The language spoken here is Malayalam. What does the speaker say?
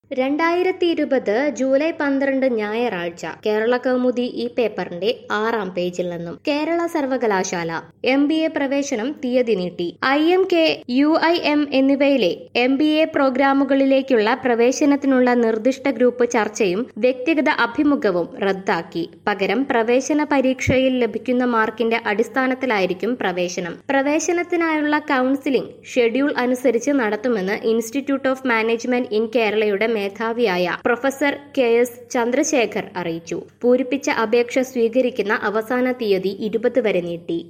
രണ്ടായിരത്തി ഇരുപത് ജൂലൈ പന്ത്രണ്ട് ഞായറാഴ്ച കേരള കൗമുദി ഈ പേപ്പറിന്റെ ആറാം പേജിൽ നിന്നും കേരള സർവകലാശാല എം ബി എ പ്രവേശനം തീയതി നീട്ടി I M K U I M എന്നിവയിലെ എം ബി എ പ്രോഗ്രാമുകളിലേക്കുള്ള പ്രവേശനത്തിനുള്ള നിർദ്ദിഷ്ട ഗ്രൂപ്പ് ചർച്ചയും വ്യക്തിഗത അഭിമുഖവും റദ്ദാക്കി പകരം പ്രവേശന പരീക്ഷയിൽ ലഭിക്കുന്ന മാർക്കിന്റെ അടിസ്ഥാനത്തിലായിരിക്കും പ്രവേശനം പ്രവേശനത്തിനായുള്ള കൌൺസിലിംഗ് ഷെഡ്യൂൾ അനുസരിച്ച് നടത്തുമെന്ന് ഇൻസ്റ്റിറ്റ്യൂട്ട് ഓഫ് മാനേജ്മെന്റ് ഇൻ കേരളയുടെ മേധാവിയായ പ്രൊഫസർ കെ എസ് ചന്ദ്രശേഖർ അറിയിച്ചു പൂരിപ്പിച്ച അപേക്ഷ സ്വീകരിക്കുന്ന അവസാന തീയതി ഇരുപത് വരെ നീട്ടി